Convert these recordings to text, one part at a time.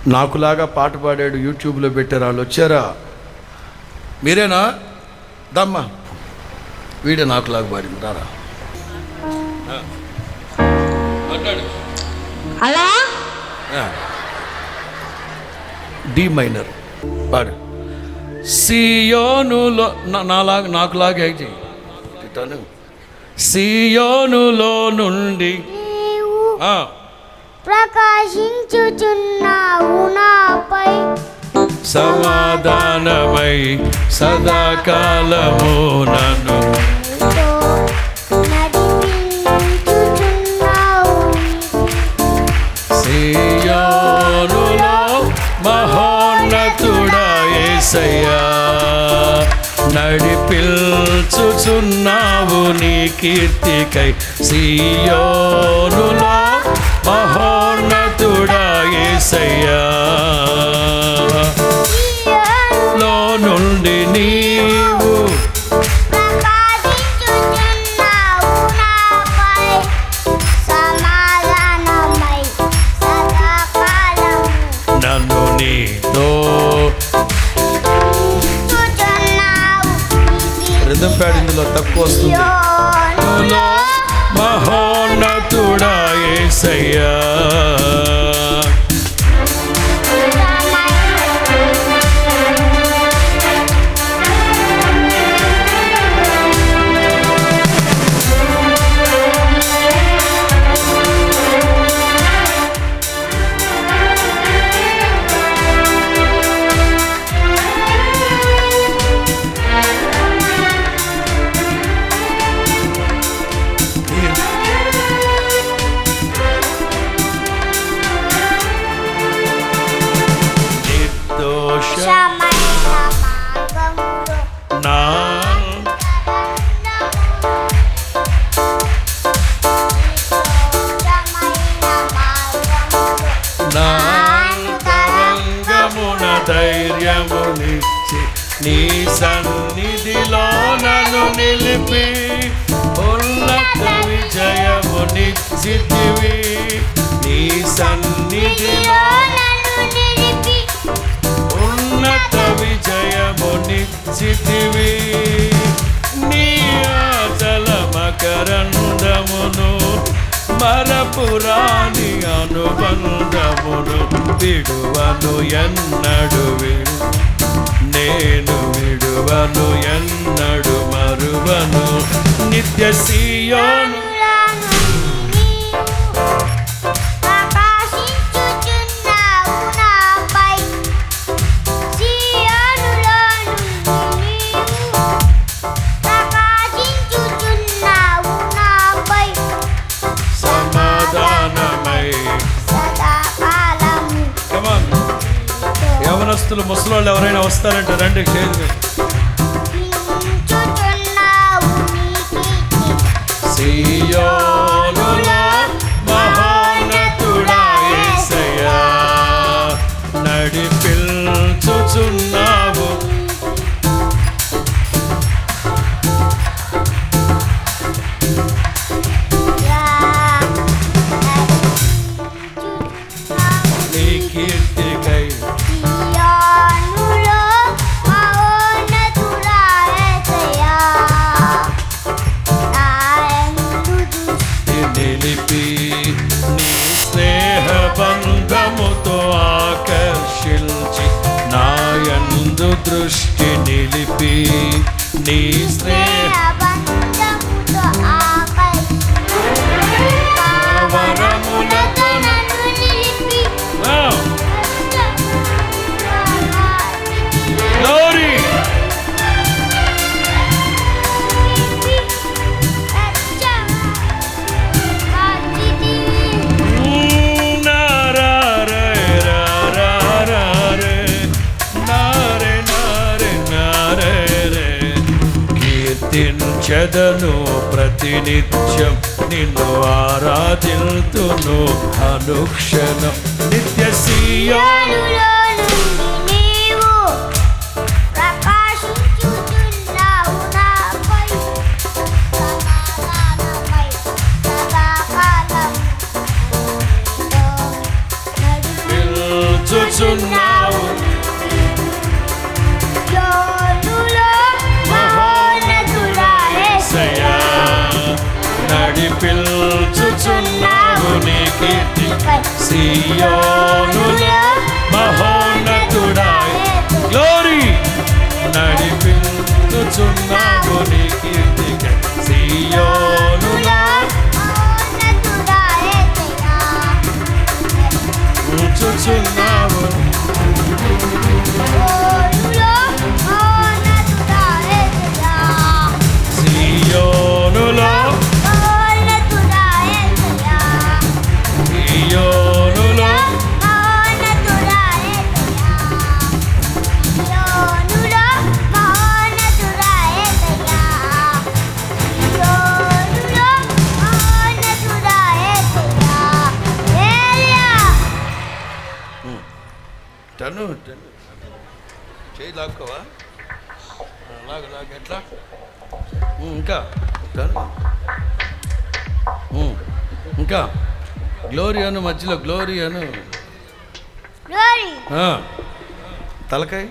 నాకులాగా పాట పాడాడు యూట్యూబ్లో పెట్టారు వాళ్ళు వచ్చారా మీరేనా దమ్మా వీడే నాకులాగా పాడింది రారా ఆ. మాట్లాడు అలా డి మైనర్ పాడు సియోనులో నా- నాలాగా నాకులాగా యాక్ట్ చేయి ఇటాను. సియోనులో నుండి నీవు ఆ, ప్రకాశించుచున్నావు నాపై సమాధానమై సదాకాలము నన్ను నీతో నడిపించుచున్నావు సియోనులో మహోన్నతుడా యేసయ్యా నడిపిల్చుచున్నావు నీ కీర్తికై సియోనులో మహోన్నతుడా యేసయ్యా లో నుండి నీవు ప్రకాశించుచున్నావు నాపై సమాధానమై సదాకాలము నన్ను నీతో చూచున్నావు రిధం ప్యాడ్ ఇందులో తక్కువ వస్తుంది సియోనులో మహోన్నతుడా యేసయ్యా నిర్దోష క్షమైన మార్గములో నా క్షమైన మార్గములో నా తరంగమున ధైర్యమునిచ్చి నీ సన్నిధిలో నన్ను నిలిపి ఉన్నత విజయమునిచ్చితివి నీ సన్నిధిలో నన్ను నిలిపి ఉన్నత విజయమునిచ్చితివి నీ ఆచల మకరందమును మరపురాని అనుబంధమును విడువను ఎన్నడు విడు నేను విడువను ఎన్నడు మరువను నిత్య సీయోను ప్రకాశించుచున్నావు నాపై సియోనులో నుండి నీవు ప్రకాశించుచున్నావు నాపై సమాధానమై సదాకాలము కమాన్ యవనస్తులు ముసలోళ్ళు ఎవరైనా వస్తారంటే రండి స్టేజ్ మీద పించుచున్నావు నీ కీర్తి సియోనులో మహోన్నతుడా యేసయ్యా నడిపిల్చుచున్నావు నీ కీర్తికై సియోనులో మహోన్నతుడా యేసయ్యా నాయందు దృష్టి నిలిపి నీ స్నేహ బంధముతో ఆకర్షించి నాయందు దృష్టి నిలిపి నీ స్నేహ బంధముతో ఆకర్షించి వరములతో నన్ను నిలిపి ఆ, glory. Mm, na, ra, re, ra, ra, ra, re. Na, re, na, re, na, re, re. కీర్తించదను ప్రతినిత్యం నిన్ను ఆరాధిల్తును అనుక్షణం నిత్య సీయోను నీవు ప్రకాశించుచున్నావు నాపై సమాధానమై సదాకాలం పిల్చుచున్నావు కూర్చున్నావు యోనులో మహోన్నతుడా సయా నడిపిల్చుచున్నావు నీ కీర్తి సియోనులో మహోన్నతుడా గ్లోరీ నడిపిల్చుచున్నావు నీ కీర్తి సియోనులో మహోన్నతుడా యేసయ్యా కూర్చుచున్నావు యోనులో మహోన్నతుడా యేసయ్యా సియోనులో మహోన్నతుడా యేసయ్యా సియోనులో మహోన్నతుడా యేసయ్యా యోనులో మహోన్నతుడా యేసయ్యా యోనులో మహోన్నతుడా యేసయ్యా ఏలియా టను టను చేయి లాక్కోవా లాగు లాగు ఎట్లా ఉమ్, ఇంకా టను ఉమ్, ఇంకా గ్లోరీ అను మధ్యలో గ్లోరీ అను గ్లోరీ ఆ, తలకాయ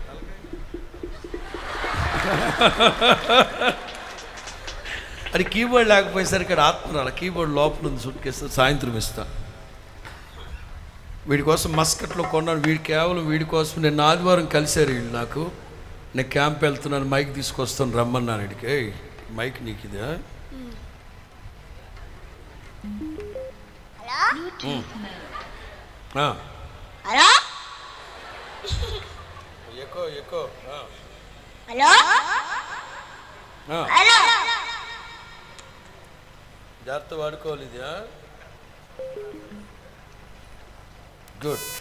అది కీబోర్డ్ లేకపోయేసరికి ఇక్కడ ఆత్మ రాల కీబోర్డ్ లోపల ఉంది సుట్కేస్తే సాయంత్రం ఇస్తా వీడి కోసం మస్కట్లో కొన్నాను వీడి కేవలం వీడి కోసం నేను ఆదివారం కలిశారు వీళ్ళు నాకు నేను క్యాంప్ వెళ్తున్నాను మైక్ తీసుకొస్తాను రమ్మన్నాను వీడికి "ఏయ్, మైక్ నీకు ఇదా హలో ఆ, హలో ఎక్కువ ఎక్కువ ఆ, హలో ఆ, హలో జాగ్రత్త వాడుకోవాలి ఇది గుడ్